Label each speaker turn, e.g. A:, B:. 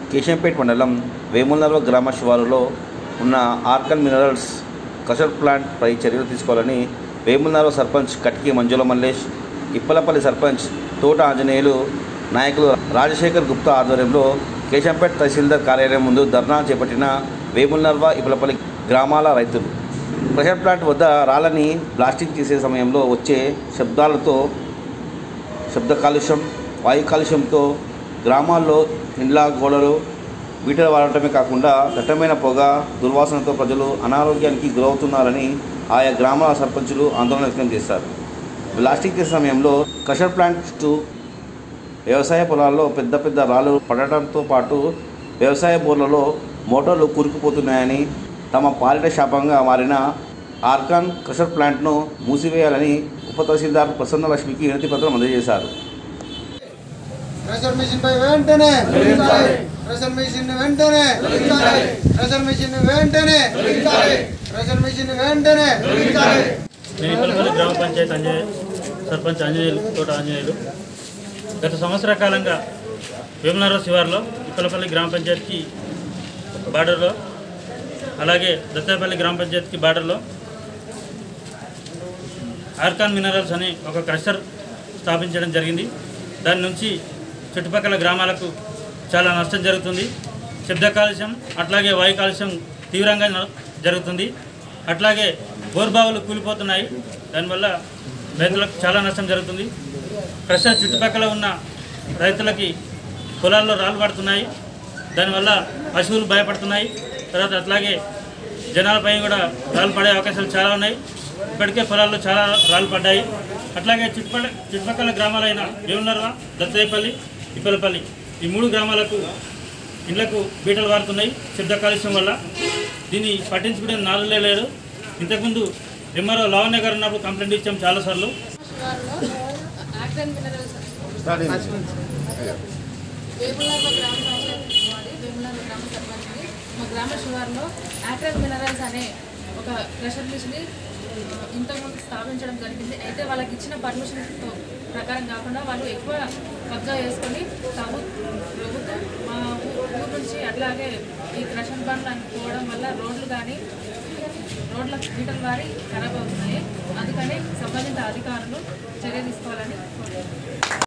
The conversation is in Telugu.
A: కేశంపేట మండలం వేములనర్వ గ్రామ శివారులో ఉన్న ఆర్కన్ మినరల్స్ కషర్ ప్లాంట్ పై చర్యలు తీసుకోవాలని వేములనర్వ సర్పంచ్ కట్కి మంజుల మల్లేష్ ఇప్పలపల్లి సర్పంచ్ తోట ఆంజనేయులు నాయకులు రాజశేఖర్ గుప్తా ఆధ్వర్యంలో కేశంపేట తహసీల్దార్ కార్యాలయం ముందు ధర్నా చేపట్టిన వేములనర్వ ఇప్పలపల్లి గ్రామాల రైతులు ప్రెషర్ ప్లాంట్ వద్ద రాళ్ళని బ్లాస్టింగ్ చేసే సమయంలో వచ్చే శబ్దాలతో శబ్ద కాలుష్యం వాయు కాలుష్యంతో గ్రామాల్లో ఇండ్ల గోడలు వీటలు వాడటమే కాకుండా దట్టమైన పొగ దుర్వాసనతో ప్రజలు అనారోగ్యానికి గురవుతున్నారని ఆయా గ్రామాల సర్పంచులు ఆందోళన వ్యక్తం చేశారు బ్లాస్టింగ్ చేసే సమయంలో క్రషర్ ప్లాంట్ చుట్టూ వ్యవసాయ పొలాల్లో పెద్ద పెద్ద రాళ్ళు పడటంతో పాటు వ్యవసాయ బోర్లలో మోటార్లు కూరుకుపోతున్నాయని తమ పాలిట శాపంగా మారిన ఆర్కాన్ క్రషర్ ప్లాంట్ను మూసివేయాలని ఉప తహసీల్దార్ ప్రసన్న లక్ష్మికి వినతి పత్రం అందజేశారు
B: ప్రెషర్ మిషన్ పై వెంటనే ప్రెషర్ మిషన్ వెంటనే ప్రెషర్ మిషన్ వెంటనే ప్రెషర్ మిషన్ వెంటనే
C: నేను ఇప్పటిపల్లి గ్రామ పంచాయతీ అంజనేయ సర్పంచ్ ఆంజనేయులు తోట ఆంజనేయులు గత సంవత్సర కాలంగా వేములనగర్ శివార్లో ఇప్పలపల్లి గ్రామ పంచాయతీకి బార్డర్లో అలాగే దత్తాపల్లి గ్రామ పంచాయతీకి బార్డర్లో ఆర్కాన్ మినరల్స్ అనే ఒక క్రషర్ స్థాపించడం జరిగింది దాని నుంచి చుట్టుపక్కల గ్రామాలకు చాలా నష్టం జరుగుతుంది శబ్ద కాలుష్యం అట్లాగే వాయు కాలుష్యం తీవ్రంగా న- జరుగుతుంది అట్లాగే బోర్బావులు కూలిపోతున్నాయి దానివల్ల రైతులకు చాలా నష్టం జరుగుతుంది క్రషర్ చుట్టుపక్కల ఉన్న రైతులకి పొలాల్లో రాళ్ళు పడుతున్నాయి దానివల్ల పశువులు భయపడుతున్నాయి తర్వాత అట్లాగే జనాలపై కూడా రాళ్ళు పడే అవకాశాలు చాలా ఉన్నాయి ఇప్పటికే పొలాల్లో చాలా రాళ్ళు పడ్డాయి అట్లాగే చుట్టుపక్కల చుట్టుపక్కల గ్రామాలైన వేమునర్వ దత్తయ్యపల్లి ఇప్పలపల్లి ఈ మూడు గ్రామాలకు ఇళ్లకు బీటలు వారుతున్నాయి శబ్ద కాలుష్యం వల్ల దీన్ని పట్టించుకునే నాలుగులే లేరు ఇంతకుముందు ఎంఆర్ఓ లావణ్య గారు ఉన్నప్పుడు కంప్లైంట్ ఇచ్చాం చాలాసార్లు
D: శివారులో ఆక్రన్ మినరల్స్ వేములనర్వ గ్రామ పంచాయతీ వాడి వేములనర్వ గ్రామ సర్పంచ్ని మా గ్రామ శివారులో ఆక్రన్ మినరల్స్ అనే ఒక ప్రెషర్ మిషన్ని ఆ, ఇంతకుముందు స్థాపించడం జరిగింది అయితే వాళ్ళకి ఇచ్చిన పర్మిషన్తో ప్రకారం కాకుండా వాళ్ళు ఎక్కువ కబ్జా చేసుకొని తాము ప్రభుత్వం మా ఊ- ఊరు నుంచి అట్లాగే ఈ క్రషర్ బండ్లు అని పోవడం వల్ల రోడ్లు కానీ రోడ్ల మీటర్ల వారి ఖరాబ్ అవుతున్నాయి అందుకని సంబంధిత అధికారులు చర్య తీసుకోవాలని కోరుతున్నాను